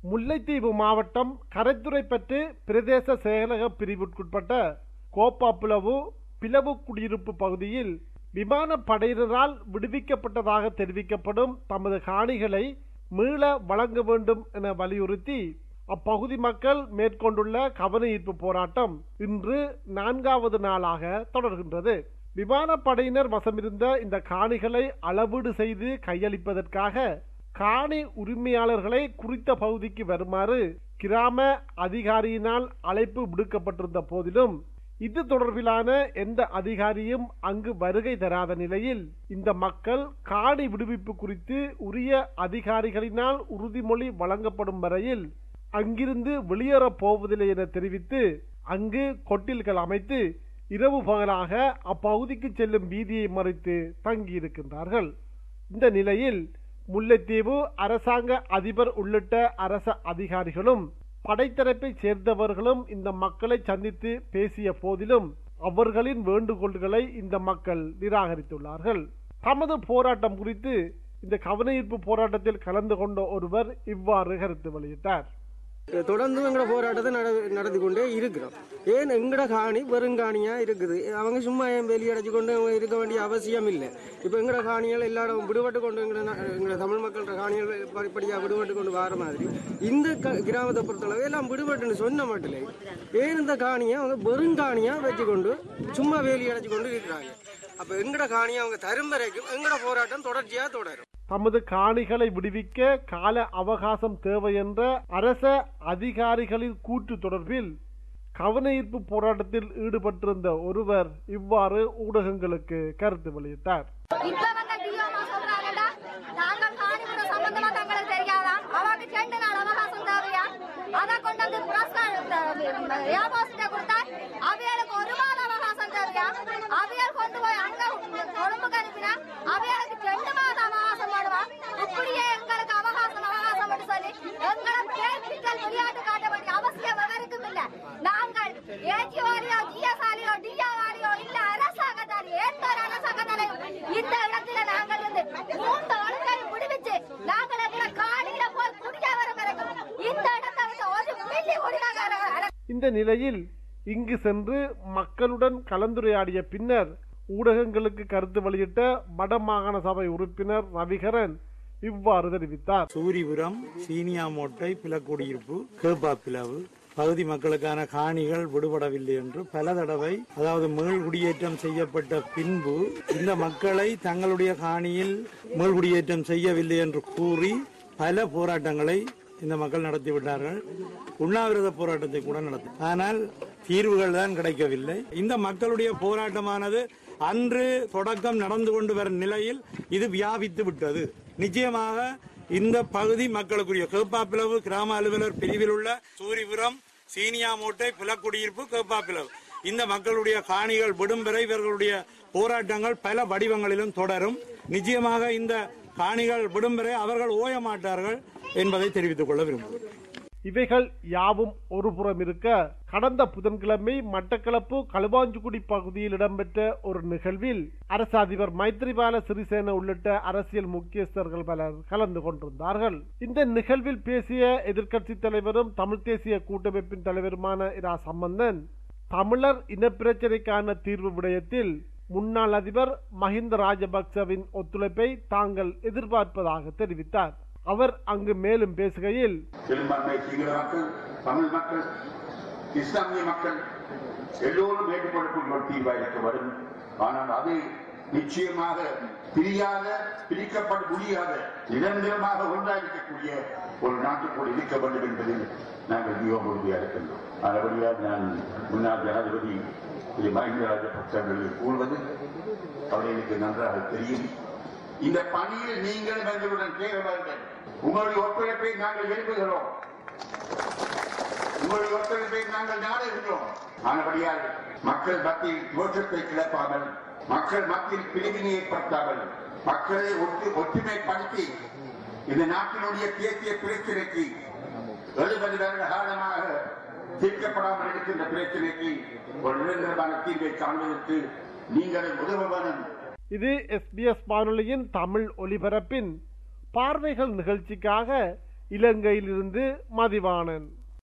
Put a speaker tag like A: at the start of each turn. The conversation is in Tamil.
A: முல்லைத்தீவு மாவட்டம் கரைத்துறைப்பற்று பிரதேச செயலக பிரிவுக்குட்பட்ட கோப்பாப்புலவு பிளவு குடியிருப்பு பகுதியில் விமானப்படையினரால் விடுவிக்கப்பட்டதாக தெரிவிக்கப்படும் தமது காணிகளை மீள வழங்க வேண்டும் என வலியுறுத்தி அப்பகுதி மக்கள் மேற்கொண்டுள்ள கவன ஈர்ப்பு போராட்டம் இன்று நான்காவது நாளாக தொடர்கின்றது விமானப்படையினர் வசமிருந்த இந்த காணிகளை அளவீடு செய்து கையளிப்பதற்காக காணி உரிமையாளர்களை குறித்த பகுதிக்கு வருமாறு கிராம அதிகாரியினால் அழைப்பு விடுக்கப்பட்டிருந்த போதிலும் இது தொடர்பிலான எந்த அதிகாரியும் அங்கு வருகை தராத நிலையில் இந்த மக்கள் காணி விடுவிப்பு குறித்து உரிய அதிகாரிகளினால் உறுதிமொழி வழங்கப்படும் வரையில் அங்கிருந்து வெளியேறப் போவதில்லை என தெரிவித்து அங்கு கொட்டில்கள் அமைத்து இரவு பகலாக அப்பகுதிக்கு செல்லும் வீதியை மறைத்து தங்கியிருக்கின்றார்கள் இந்த நிலையில் முல்லைத்தீவு அரசாங்க அதிபர் உள்ளிட்ட அரச அதிகாரிகளும் படைத்தரப்பை சேர்ந்தவர்களும் இந்த மக்களை சந்தித்து பேசிய போதிலும் அவர்களின் வேண்டுகோள்களை இந்த மக்கள் நிராகரித்துள்ளார்கள் தமது போராட்டம் குறித்து இந்த கவனஈர்ப்பு போராட்டத்தில் கலந்து கொண்ட ஒருவர் இவ்வாறு கருத்து வெளியிட்டார்
B: தொடர்ந்து எங்களோட போராட்டத்தை நட நடத்தி கொண்டே இருக்கிறோம் ஏன் எங்கட காணி வெறுங்காணியா இருக்குது அவங்க சும்மா ஏன் வெளியடைச்சு கொண்டு அவங்க இருக்க வேண்டிய அவசியம் இல்லை இப்போ எங்கட காணிகள் எல்லா இடம் விடுபட்டு கொண்டு எங்கட நா- எங்கட தமிழ் மக்களோட காணிகள் படிப்படியாக விடுபட்டு கொண்டு வர மாதிரி இந்த க- கிராமத்தை பொறுத்தளவு எல்லாம் விடுபட்டுன்னு சொன்ன மட்டும் ஏன் இந்த காணியை அவங்க வெறுங்காணியா வச்சு கொண்டு சும்மா வேலி அடைச்சு கொண்டு இருக்கிறாங்க அப்ப எங்கட காணியை அவங்க தரும் வரைக்கும் எங்கட போராட்டம் தொடர்ச்சியா தொடரும்
A: தமது காணிகளை விடுவிக்க கால அவகாசம் தேவை என்ற அரச அதிகாரிகளின் கூற்று தொடர்பில் கவனஈர்ப்பு போராட்டத்தில் ஈடுபட்டிருந்த ஒருவர் இவ்வாறு ஊடகங்களுக்கு கருத்து வெளியிட்டார்
C: இப்ப வந்த டிஓமா சொல்றாங்கடா நாங்கள் காணிபுர சம்பந்தமா தங்களுக்கு தெரியாதா அவருக்கு ரெண்டு நாள் அவகாசம் தேவையா அதை கொண்டு வந்து வியாபாரத்தை கொடுத்தா அவைகளுக்கு ஒரு மாத அவகாசம் தேவையா அவையல் கொண்டு போய் அங்க கொழும்புக்கு அனுப்பினா அவைகளுக்கு ரெண்டு மாத அவகாசம் போடுவா இப்படியே எங்களுக்கு அவகாசம் அவகாசம் என்று சொல்லி எங்களை கேள்விகள் விளையாட்டு காட்ட வேண்டிய அவசியம் எவருக்கும் இல்ல நாங்கள் ஏஜிஓலியோ ஜிஎஸ்ஆலியோ டிஆர்ஆலியோ இல்ல அரசாங்கத்தாரியோ எந்த ஒரு அரசாங்கத்தாலையும் இந்த இடத்துல நாங்கள் இருந்து மூன்று ஒழுங்கை விடுவிச்சு நாங்கள் எங்களை காலையில போய் குடிக்க வர வரைக்கும் இந்த இடத்தை விட்டு ஒரு மில்லி குடிக்காக
A: இந்த நிலையில் இங்கு சென்று மக்களுடன் கலந்துரையாடிய பின்னர் ஊடகங்களுக்கு கருத்து வெளியிட்ட வடமாகாண சபை உறுப்பினர் ரவிகரன் இவ்வாறு தெரிவித்தார்
D: சூரிபுரம் சீனியாமோட்டை பிலக்குடியிருப்பு கேப்பா பிளவு பகுதி மக்களுக்கான காணிகள் விடுபடவில்லை என்று பல தடவை அதாவது மீள் குடியேற்றம் செய்யப்பட்ட பின்பு இந்த மக்களை தங்களுடைய காணியில் மீள் குடியேற்றம் செய்யவில்லை என்று கூறி பல போராட்டங்களை இந்த மக்கள் நடத்திவிட்டார்கள் உண்ணாவிரத போராட்டத்தை கூட நடத்தி ஆனால் தீர்வுகள் தான் கிடைக்கவில்லை இந்த மக்களுடைய போராட்டமானது அன்று தொடக்கம் நடந்து கொண்டு வரும் நிலையில் இது வியாபித்து விட்டது நிச்சயமாக இந்த பகுதி மக்களுக்குரிய கேப்பாப்பிளவு கிராம அலுவலர் பிரிவில் உள்ள சூரிபுரம் சீனியாமோட்டை புலக்குடியிருப்பு கேப்பாப்பிளவு இந்த மக்களுடைய காணிகள் விடும் வரை இவர்களுடைய போராட்டங்கள் பல வடிவங்களிலும் தொடரும் நிச்சயமாக இந்த காணிகள் விடும் வரை அவர்கள் ஓய மாட்டார்கள் என்பதை தெரிவித்துக் கொள்ள விரும்புகிறேன்
A: இவைகள் யாவும் ஒருபுறம் இருக்க கடந்த புதன்கிழமை மட்டக்களப்பு களுவாஞ்சுகுடி பகுதியில் இடம்பெற்ற ஒரு நிகழ்வில் அரச அதிபர் மைத்ரிபால சிறிசேன உள்ளிட்ட அரசியல் முக்கியஸ்தர்கள் பலர் கலந்து கொண்டிருந்தார்கள் இந்த நிகழ்வில் பேசிய எதிர்க்கட்சித் தலைவரும் தமிழ் தேசிய கூட்டமைப்பின் தலைவருமான இரா சம்பந்தன் தமிழர் இனப்பிரச்சினைக்கான தீர்வு விடயத்தில் முன்னாள் அதிபர் மஹிந்த ராஜபக்சவின் ஒத்துழைப்பை தாங்கள் எதிர்பார்ப்பதாக தெரிவித்தார் அவர் அங்கு மேலும் பேசுகையில்
E: பெரும்பான்மை சிங்கள மக்கள் தமிழ் மக்கள் இஸ்லாமிய மக்கள் எல்லோரும் ஏற்றுக்கொள்ளக்கூடிய ஒரு தீர்வாக இருக்க வரும் ஆனால் அது நிச்சயமாக பிரியாத பிரிக்கப்பட முடியாத நிரந்தரமாக ஒன்றாயிருக்கக்கூடிய ஒரு நாட்டுக்குள் இருக்க வேண்டும் என்பதில் நாங்கள் மிக உறுதியாக இருக்கின்றோம் அதுபடியாக நான் முன்னாள் ஜனாதிபதி திரு மஹிந்த ராஜபக்ச அவர்களுக்கு கூறுவது அவர்களுக்கு நன்றாக தெரியும் இந்த பணியில் நீங்கள் எங்களுடன் சேர வேண்டும் உங்களுடைய ஒத்துழைப்பை நாங்கள் விரும்புகிறோம் உங்களுடைய ஒத்துழைப்பை நாங்கள் நாடுகிறோம் ஆனபடியால் மக்கள் மத்தியில் தோற்றத்தை கிளப்பாமல் மக்கள் மத்தியில் பிரிவினை ஏற்படுத்தாமல் மக்களை ஒற்று ஒற்றுமைப்படுத்தி இந்த நாட்டினுடைய தேசிய பிரச்சனைக்கு எழுபது வருட காலமாக தீர்க்கப்படாமல் இருக்கின்ற பிரச்சனைக்கு ஒரு நிரந்தரமான தீர்வை காண்பதற்கு நீங்கள் உதவ வேண்டும்
A: இது எஸ்பிஎஸ் வானொலியின் தமிழ் ஒலிபரப்பின் பார்வைகள் நிகழ்ச்சிக்காக இலங்கையிலிருந்து மதிவாணன்